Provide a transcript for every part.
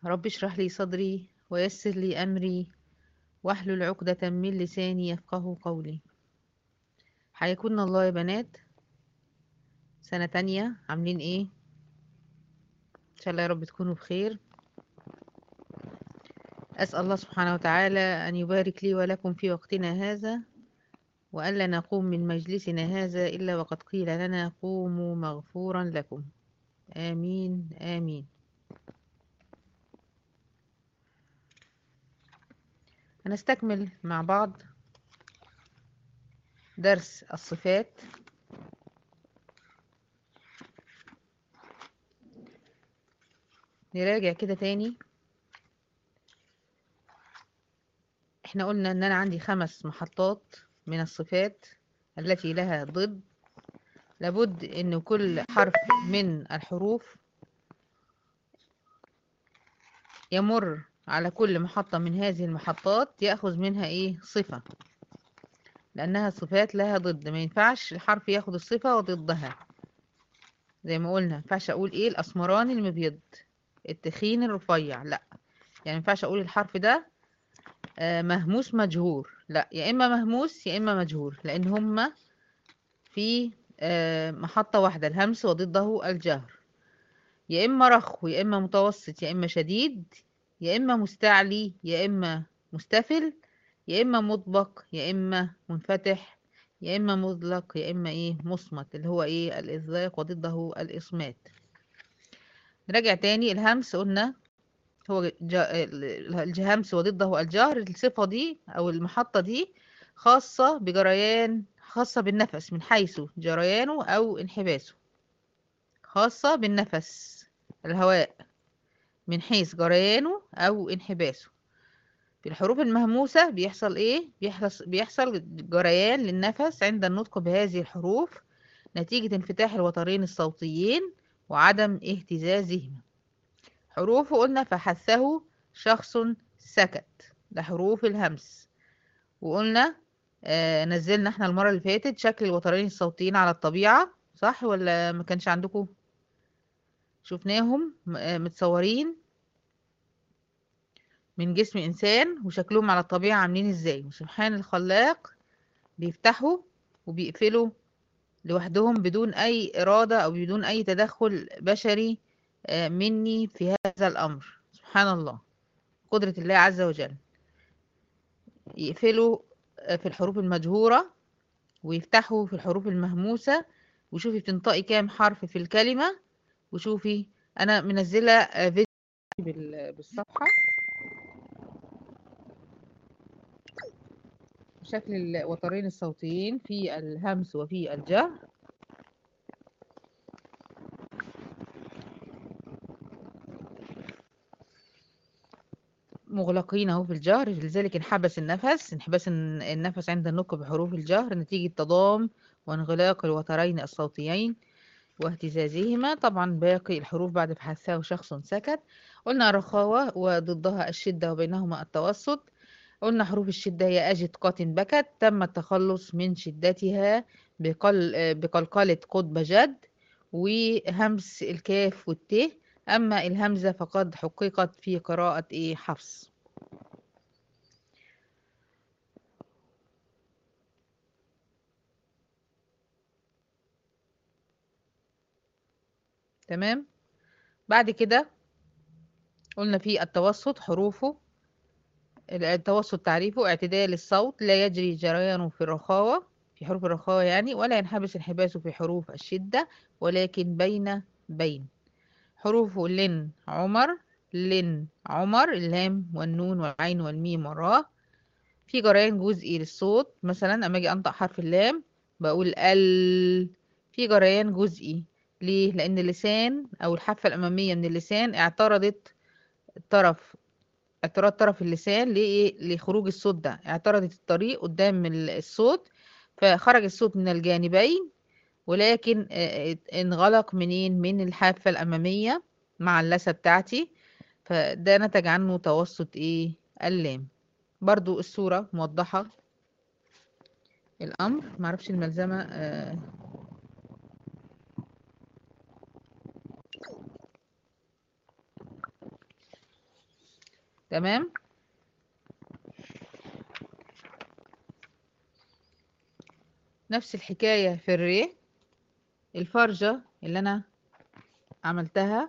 رب اشرح لي صدري ويسر لي أمري واحلل عقدة من لساني يفقه قولي حياكم الله يا بنات سنة تانية عاملين ايه ان شاء الله يا رب تكونوا بخير أسأل الله سبحانه وتعالى أن يبارك لي ولكم في وقتنا هذا وألا نقوم من مجلسنا هذا إلا وقد قيل لنا قوموا مغفورا لكم آمين آمين هنستكمل مع بعض درس الصفات نراجع كده تاني احنا قلنا ان انا عندي خمس محطات من الصفات التي لها ضد لابد ان كل حرف من الحروف يمر على كل محطة من هذه المحطات يأخذ منها ايه صفة لأنها صفات لها ضد ما ينفعش الحرف ياخد الصفة وضدها زي ما قلنا ما ينفعش أقول ايه الأسمراني المبيض التخين الرفيع لا يعني ما ينفعش أقول الحرف ده آه مهموس مجهور لا يا إما مهموس يا إما مجهور لأن هما في آه محطة واحدة الهمس وضده الجهر يا إما رخو يا إما متوسط يا إما شديد يا إما مستعلي يا إما مستفل يا إما مطبق يا إما منفتح يا إما مطلق يا إما إيه مصمت اللي هو إيه الإطلاق وضده الإصمات نراجع تاني الهمس قلنا هو الهمس وضده الجهر الصفة دي أو المحطة دي خاصة بجريان خاصة بالنفس من حيث جريانه أو انحباسه خاصة بالنفس الهواء من حيث جريانه أو انحباسه في الحروف المهموسة بيحصل إيه؟ بيحصل, بيحصل جريان للنفس عند النطق بهذه الحروف نتيجة انفتاح الوترين الصوتيين وعدم اهتزازهما حروف قلنا فحثه شخص سكت ده حروف الهمس وقلنا آه نزلنا احنا المرة اللي فاتت شكل الوترين الصوتيين على الطبيعة صح ولا ما كانش عندكم شفناهم متصورين من جسم إنسان وشكلهم على الطبيعة عاملين ازاي وسبحان الخلاق بيفتحوا وبيقفلوا لوحدهم بدون أي إرادة أو بدون أي تدخل بشري مني في هذا الأمر سبحان الله قدرة الله عز وجل يقفلوا في الحروف المجهورة ويفتحوا في الحروف المهموسة وشوفي بتنطقي كام حرف في الكلمة وشوفي أنا منزلة فيديو بالصفحة شكل الوترين الصوتيين في الهمس وفي الجهر مغلقين اهو في الجهر لذلك انحبس النفس انحباس النفس عند النطق بحروف الجهر نتيجة تضام وانغلاق الوترين الصوتيين واهتزازهما طبعا باقي الحروف بعد فحثها شخص سكت قلنا الرخاوة وضدها الشدة وبينهما التوسط قلنا حروف الشدة هي أجد قات بكت تم التخلص من شدتها بقل بقلقلة قطب جد وهمس الكاف والت أما الهمزة فقد حققت في قراءة إيه حفص تمام بعد كده قلنا في التوسط حروفه التوسط تعريفه اعتدال الصوت لا يجري جريانه في الرخاوة في حروف الرخاوة يعني ولا ينحبس انحباسه في حروف الشدة ولكن بين بين حروفه لن عمر لن عمر اللام والنون والعين والميم والراء في جريان جزئي للصوت مثلا اما اجي انطق حرف اللام بقول ال في جريان جزئي ليه لان اللسان او الحافة الامامية من اللسان اعترضت الطرف اعتراض طرف اللسان لإيه لخروج الصوت ده اعترضت الطريق قدام الصوت فخرج الصوت من الجانبين ولكن انغلق منين من الحافة الأمامية مع اللثة بتاعتي فده نتج عنه توسط ايه اللام برضو الصورة موضحة الأمر معرفش الملزمة آه تمام نفس الحكاية في الري الفرجة اللي أنا عملتها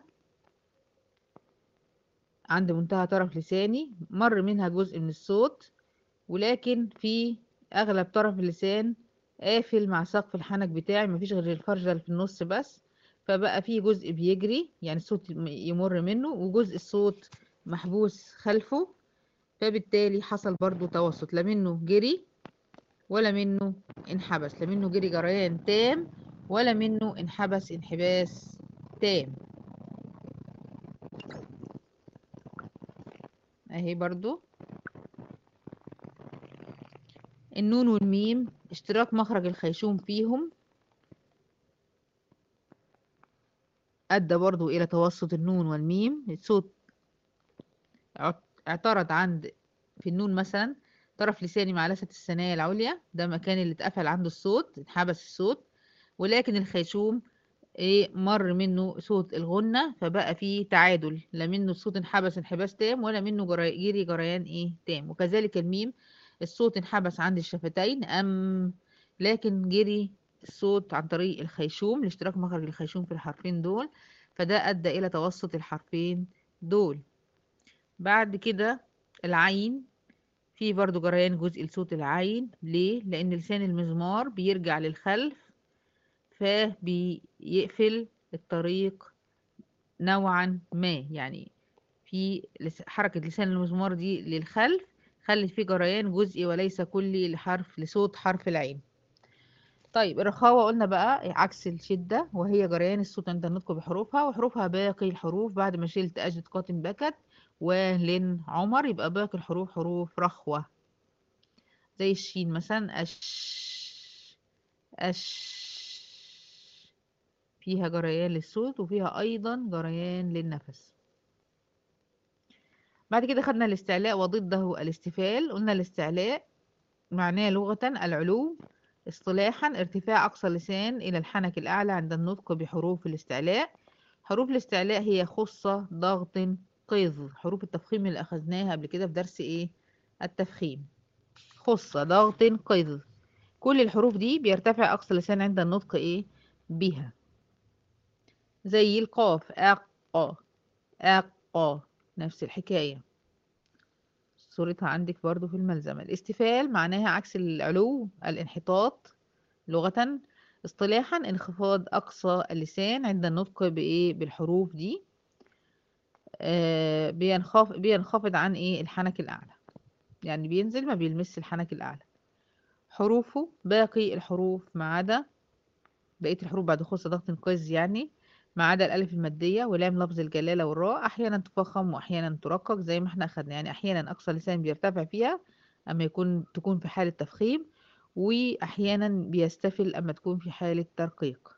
عند منتهى طرف لساني مر منها جزء من الصوت ولكن في أغلب طرف اللسان قافل مع سقف الحنك بتاعي مفيش غير الفرجة اللي في النص بس فبقى فيه جزء بيجري يعني الصوت يمر منه وجزء الصوت محبوس خلفه فبالتالي حصل برضو توسط لا منه جري ولا منه انحبس لا منه جري جريان تام ولا منه انحبس انحباس تام اهي برضو النون والميم اشتراك مخرج الخيشوم فيهم أدى برضو إلى توسط النون والميم الصوت اعترض عند في النون مثلا طرف لساني مع لثة الثنايا العليا ده مكان اللي اتقفل عنده الصوت اتحبس الصوت ولكن الخيشوم ايه مر منه صوت الغنة فبقى فيه تعادل لا منه الصوت انحبس انحباس تام ولا منه جري جري جريان ايه تام وكذلك الميم الصوت انحبس عند الشفتين ام لكن جري الصوت عن طريق الخيشوم لاشتراك مخرج الخيشوم في الحرفين دول فده ادى الى توسط الحرفين دول بعد كده العين في برضو جريان جزء لصوت العين ليه لان لسان المزمار بيرجع للخلف فبيقفل الطريق نوعا ما يعني في حركة لسان المزمار دي للخلف خلت فيه جريان جزئي وليس كلي لحرف لصوت حرف العين طيب الرخاوة قلنا بقى عكس الشدة وهي جريان الصوت عند النطق بحروفها وحروفها باقي الحروف بعد ما شلت أجد قاتم بكت ولن عمر يبقى باقي الحروف حروف رخوة زي الشين مثلا أش أش فيها جريان للصوت وفيها أيضا جريان للنفس بعد كده خدنا الاستعلاء وضده الاستفال قلنا الاستعلاء معناه لغة العلو اصطلاحا ارتفاع أقصى اللسان إلى الحنك الأعلى عند النطق بحروف الاستعلاء حروف الاستعلاء هي خصة ضغط قيظ حروف التفخيم اللي أخذناها قبل كده في درس إيه التفخيم خصة ضغط قيظ كل الحروف دي بيرتفع أقصى اللسان عند النطق إيه بها زي القاف أقا أقا نفس الحكاية صورتها عندك برضو في الملزمة الاستفال معناها عكس العلو الانحطاط لغة اصطلاحا انخفاض أقصى اللسان عند النطق بإيه بالحروف دي آه بينخفض بينخفض عن إيه الحنك الأعلى يعني بينزل ما بيلمس الحنك الأعلى حروفه باقي الحروف ما عدا بقية الحروف بعد خصوص ضغط قز يعني ما عدا الألف المادية ولام لفظ الجلالة والراء أحيانا تفخم وأحيانا ترقق زي ما احنا أخدنا يعني أحيانا أقصى لسان بيرتفع فيها أما يكون تكون في حالة تفخيم وأحيانا بيستفل أما تكون في حالة ترقيق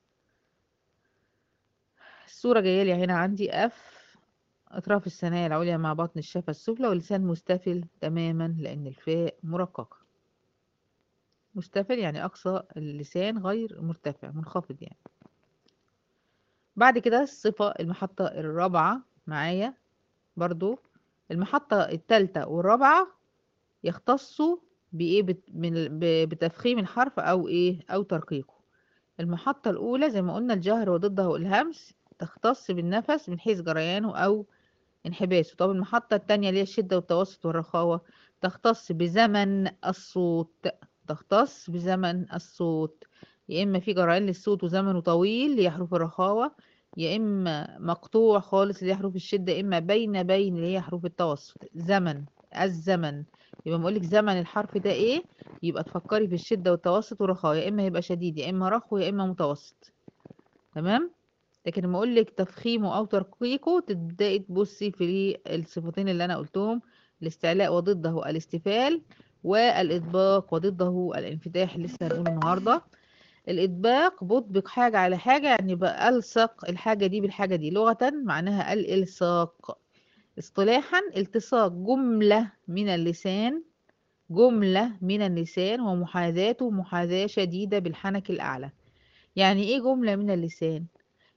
الصورة جاية لي هنا عندي أف أطراف الثنايا العليا مع بطن الشفة السفلى واللسان مستفل تماما لأن الفاء مرققة مستفل يعني أقصى اللسان غير مرتفع منخفض يعني بعد كده الصفة المحطة الرابعة معايا برضو المحطة التالتة والرابعة يختصوا بإيه بت... من... بتفخيم الحرف أو إيه أو ترقيقه المحطة الأولى زي ما قلنا الجهر وضده الهمس تختص بالنفس من حيث جريانه أو انحباسه طب المحطة التانية اللي هي الشدة والتوسط والرخاوة تختص بزمن الصوت تختص بزمن الصوت يا إما في جريان للصوت وزمنه طويل اللي هي حروف الرخاوة يا إما مقطوع خالص اللي هي حروف الشدة إما بين بين اللي هي حروف التوسط زمن الزمن يبقى بقولك زمن الحرف ده إيه يبقى تفكري في الشدة والتوسط والرخاوة يا إما يبقى شديد يا إما رخو يا إما متوسط تمام لكن لما أقولك تفخيمه أو ترقيقه تبدأي تبصي في الصفتين اللي أنا قلتهم الاستعلاء وضده الاستفال والإطباق وضده الانفتاح اللي لسه هنقوله النهارده الإطباق بطبق حاجة على حاجة يعني بألصق الحاجة دي بالحاجة دي لغة معناها الإلصاق اصطلاحا التصاق جملة من اللسان جملة من اللسان ومحاذاته محاذاة شديدة بالحنك الأعلى يعني إيه جملة من اللسان؟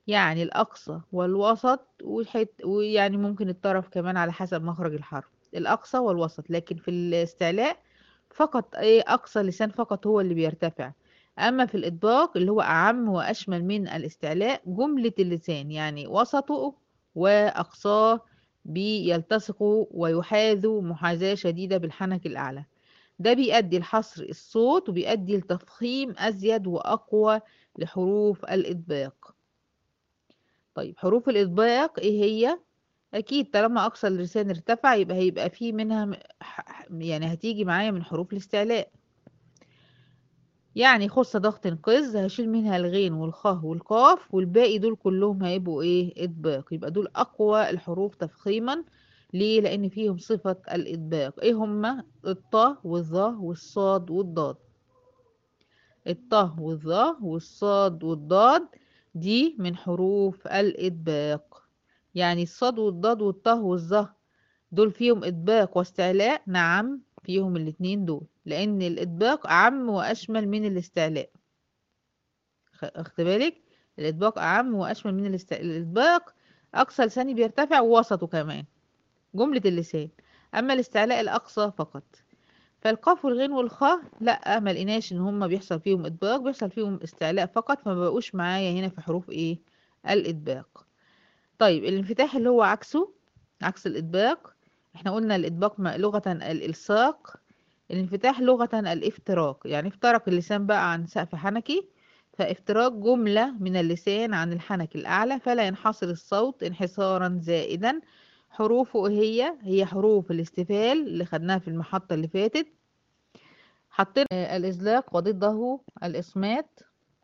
يعني الأقصى والوسط والحت ويعني ممكن الطرف كمان على حسب مخرج الحرف الأقصى والوسط لكن في الاستعلاء فقط ايه أقصى لسان فقط هو اللي بيرتفع أما في الإطباق اللي هو أعم وأشمل من الاستعلاء جملة اللسان يعني وسطه وأقصاه بيلتصقوا ويحاذوا محاذاة شديدة بالحنك الأعلى ده بيؤدي لحصر الصوت وبيؤدي لتفخيم أزيد وأقوى لحروف الإطباق طيب حروف الإطباق إيه هي؟ أكيد طالما أقصى اللسان ارتفع يبقى هيبقى فيه منها م- ح- يعني هتيجي معايا من حروف الاستعلاء يعني خص ضغط قز هشيل منها الغين والخاء والقاف والباقي دول كلهم هيبقوا ايه اطباق يبقى دول اقوى الحروف تفخيما ليه لان فيهم صفة الاطباق ايه هما الطاء والظاء والصاد والضاد الطاء والظاء والصاد والضاد دي من حروف الاطباق يعني الصاد والضاد والطاء والظاء دول فيهم إطباق واستعلاء نعم فيهم الاتنين دول لأن الإطباق أعم وأشمل من الاستعلاء خ- أخد بالك الإطباق أعم وأشمل من الاستعلاء الإطباق أقصى لساني بيرتفع ووسطه كمان جملة اللسان أما الاستعلاء الأقصى فقط فالقاف والغين والخاء لا ما لقيناش ان هما بيحصل فيهم اطباق بيحصل فيهم استعلاء فقط فما بقوش معايا هنا في حروف ايه الاطباق طيب الانفتاح اللي هو عكسه عكس الإطباق احنا قلنا الإطباق م- لغة الإلصاق الانفتاح لغة الافتراق يعني افترق اللسان بقى عن سقف حنكي فافتراق جملة من اللسان عن الحنك الأعلى فلا ينحصر الصوت انحصارا زائدا حروفه إيه هي هي حروف الاستفال اللي خدناها في المحطة اللي فاتت حطينا آه، الإزلاق وضده الإصمات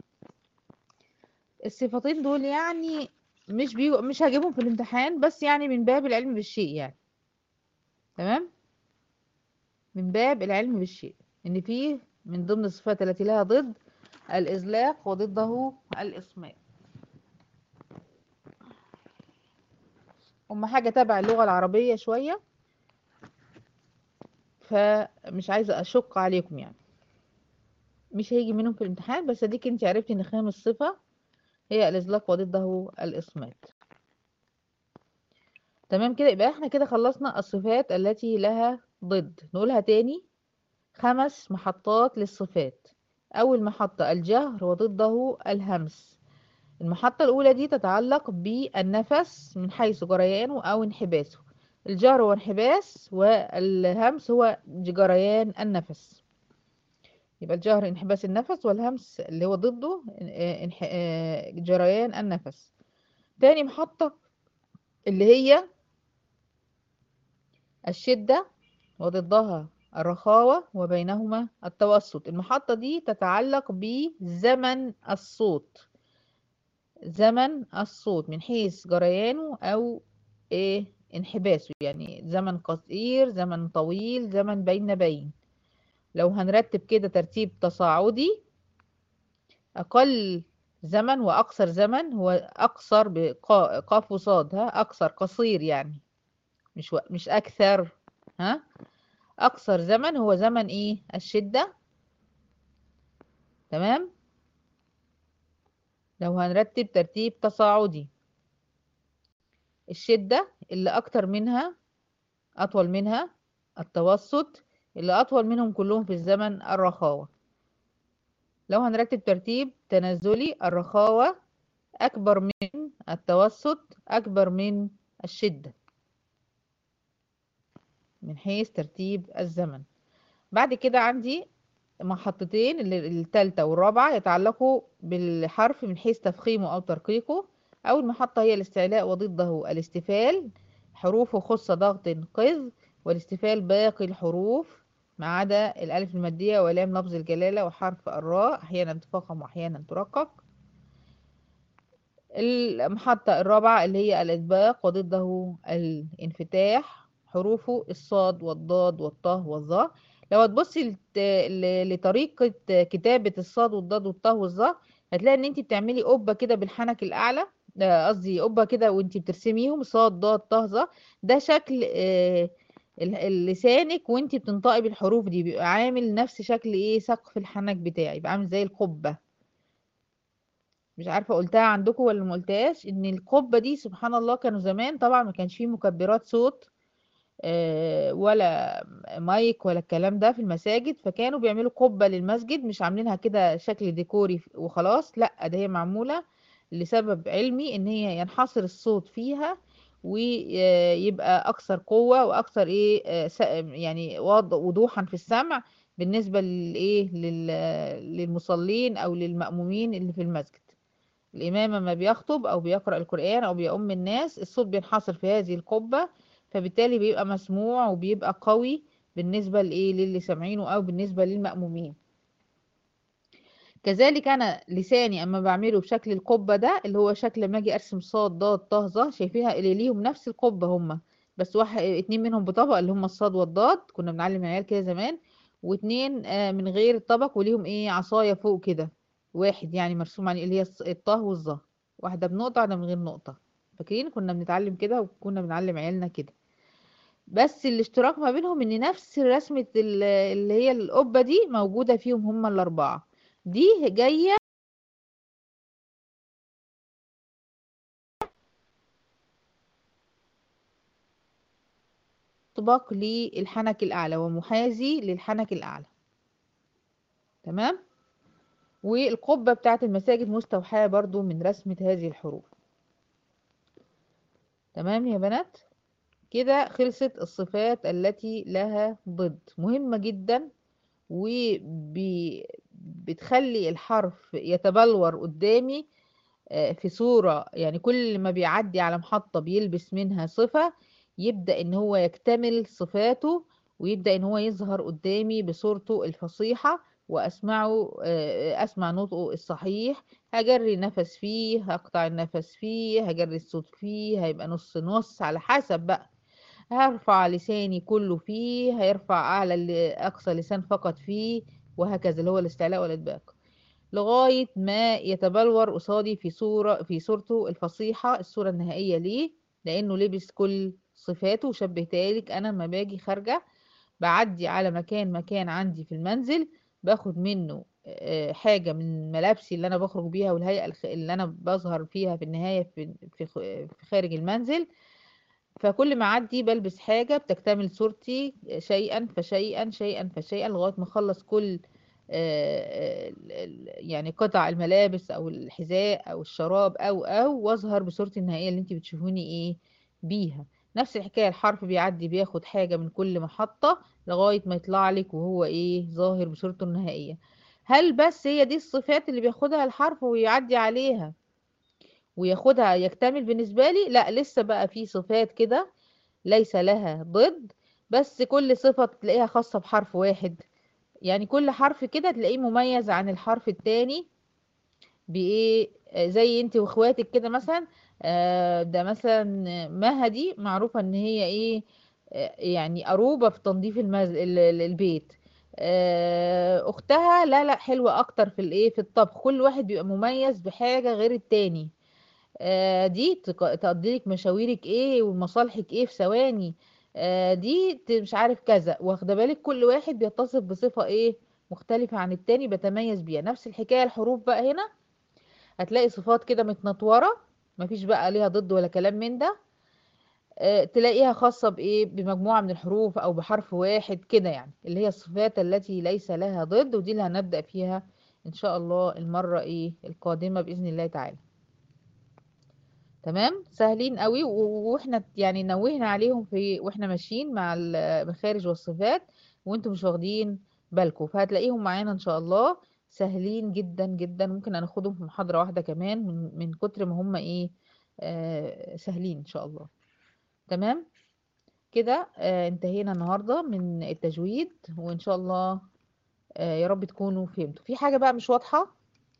الصفتين دول يعني مش بيجوا مش هجيبهم في الامتحان بس يعني من باب العلم بالشيء يعني تمام من باب العلم بالشيء ان فيه من ضمن الصفات التي لها ضد الإزلاق وضده الإصمات هما حاجة تبع اللغة العربية شوية فمش عايزة أشق عليكم يعني مش هيجي منهم في الامتحان بس اديك انت عرفتي ان خامس صفة هي الإزلاق وضده الإصمات تمام كده يبقى احنا كده خلصنا الصفات التي لها ضد نقولها تاني خمس محطات للصفات أول محطة الجهر وضده الهمس المحطة الأولى دي تتعلق بالنفس من حيث جريانه أو انحباسه الجهر هو انحباس والهمس هو جريان النفس يبقى الجهر انحباس النفس والهمس اللي هو ضده اه، انح- اه، جريان النفس تاني محطة اللي هي الشدة وضدها الرخاوة وبينهما التوسط المحطة دي تتعلق بزمن الصوت زمن الصوت من حيث جريانه أو إيه انحباسه يعني زمن قصير زمن طويل زمن بين بين لو هنرتب كده ترتيب تصاعدي أقل زمن وأقصر زمن هو أقصر بقاف وصاد ها أقصر قصير يعني مش و... مش أكثر ها أقصر زمن هو زمن إيه الشدة تمام لو هنرتب ترتيب تصاعدي الشدة اللي أكتر منها أطول منها التوسط اللي أطول منهم كلهم في الزمن الرخاوة لو هنرتب ترتيب تنازلي الرخاوة أكبر من التوسط أكبر من الشدة من حيث ترتيب الزمن بعد كده عندي محطتين اللي- التالتة والرابعة يتعلقوا بالحرف من حيث تفخيمه أو ترقيقه أول محطة هي الاستعلاء وضده الاستفال حروفه خص ضغط قذ والاستفال باقي الحروف ما عدا الألف المادية ولام لفظ الجلالة وحرف الراء أحيانا تفخم وأحيانا ترقق المحطة الرابعة اللي هي الإطباق وضده الانفتاح حروفه الصاد والضاد والطاء والظاء لو هتبصي لت- ل- لطريقة كتابة الصاد والضاد والطاء والظاء هتلاقي ان انت بتعملي قبة كده بالحنك الأعلى آه، قصدي قبة كده وانت بترسميهم صاد ضاد طاء ظاء ده شكل آه، ال- ال- لسانك وانت بتنطقي بالحروف دي بيبقى عامل نفس شكل ايه سقف الحنك بتاعي يبقى عامل زي القبة مش عارفة قلتها عندكم ولا ما قلتهاش ان القبة دي سبحان الله كانوا زمان طبعا ما كانش فيه مكبرات صوت آه، ولا مايك ولا الكلام ده في المساجد فكانوا بيعملوا قبة للمسجد مش عاملينها كده شكل ديكوري وخلاص لا ده هي معمولة لسبب علمي ان هي ينحصر الصوت فيها ويبقى اكثر قوة واكثر ايه آه، س- يعني واض- وضوحا في السمع بالنسبة للايه لل- للمصلين او للمأمومين اللي في المسجد الإمام لما بيخطب أو بيقرأ القرآن أو بيؤم الناس الصوت بينحصر في هذه القبة فبالتالي بيبقى مسموع وبيبقى قوي بالنسبة لإيه للي سامعينه أو بالنسبة للمأمومين كذلك أنا لساني أما بعمله بشكل القبة ده اللي هو شكل لما أجي أرسم صاد ضاد طه ظ شايفينها اللي ليهم نفس القبة هما بس واحد اتنين منهم بطبق اللي هما الصاد والضاد كنا بنعلم العيال كده زمان واتنين آه، من غير الطبق وليهم ايه عصاية فوق كده واحد يعني مرسوم عليه اللي هي الص- الطه والظا واحدة بنقطة واحدة من غير نقطة فاكرين كنا بنتعلم كده وكنا بنعلم عيالنا كده بس الاشتراك ما بينهم ان نفس رسمة ال- اللي هي القبة دي موجودة فيهم هما الأربعة دي جاية طبق للحنك الأعلى ومحاذي للحنك الأعلى تمام والقبة بتاعت المساجد مستوحاة برضو من رسمة هذه الحروف تمام يا بنات كده خلصت الصفات التي لها ضد مهمة جدا وبتخلي الحرف يتبلور قدامي آه، في صورة يعني كل ما بيعدي على محطة بيلبس منها صفة يبدأ ان هو يكتمل صفاته ويبدأ ان هو يظهر قدامي بصورته الفصيحة واسمعه آه، اسمع نطقه الصحيح هجري نفس فيه هقطع النفس فيه هجري الصوت فيه هيبقى نص نص على حسب بقى هرفع لساني كله فيه هيرفع أعلى ال- أقصى لسان فقط فيه وهكذا اللي هو الاستعلاء والإدباق لغاية ما يتبلور قصادي في صورة في صورته الفصيحة الصورة النهائية ليه لأنه لبس كل صفاته وشبهتها لك أنا لما باجي خارجة بعدي على مكان مكان عندي في المنزل باخد منه آه، حاجة من ملابسي اللي أنا بخرج بيها والهيئة الخ- اللي أنا بظهر فيها في النهاية في في خ- في خارج المنزل فكل ما اعدي بلبس حاجة بتكتمل صورتي شيئا فشيئا شيئا فشيئا لغاية ما اخلص كل آه، ال- ال- يعني قطع الملابس او الحذاء او الشراب او او واظهر بصورتي النهائية اللي انت بتشوفوني ايه بيها نفس الحكاية الحرف بيعدي بياخد حاجة من كل محطة لغاية ما يطلع لك وهو ايه ظاهر بصورته النهائية هل بس هي دي الصفات اللي بياخدها الحرف ويعدي عليها وياخدها يكتمل بالنسبة لي لا لسه بقى في صفات كده ليس لها ضد بس كل صفة تلاقيها خاصة بحرف واحد يعني كل حرف كده تلاقيه مميز عن الحرف التاني بإيه آه، زي انت واخواتك كده مثلا آه، ده مثلا مها دي معروفة ان هي ايه آه، يعني أروبة في تنظيف المز... ال- ال- البيت آه، اختها لا لا حلوة اكتر في الايه في الطبخ كل واحد بيبقى مميز بحاجة غير التاني آه، دي تق- تقضي لك مشاويرك ايه ومصالحك ايه في ثواني آه، دي ت- مش عارف كذا واخده بالك كل واحد بيتصف بصفة ايه مختلفة عن التاني بتميز بيها نفس الحكاية الحروف بقى هنا هتلاقي صفات كده متنطورة مفيش بقى ليها ضد ولا كلام من ده آه، تلاقيها خاصة بإيه بمجموعة من الحروف أو بحرف واحد كده يعني اللي هي الصفات التي ليس لها ضد ودي اللي هنبدأ فيها إن شاء الله المرة إيه القادمة بإذن الله تعالى تمام سهلين قوي و- واحنا يعني نوهنا عليهم في واحنا ماشيين مع المخارج والصفات وانتم مش واخدين بالكم فهتلاقيهم معانا ان شاء الله سهلين جدا جدا ممكن هناخدهم في محاضرة واحدة كمان من من كتر ما هم ايه آه سهلين ان شاء الله تمام كده آه انتهينا النهاردة من التجويد وان شاء الله آه يا رب تكونوا فهمتوا في حاجة بقى مش واضحة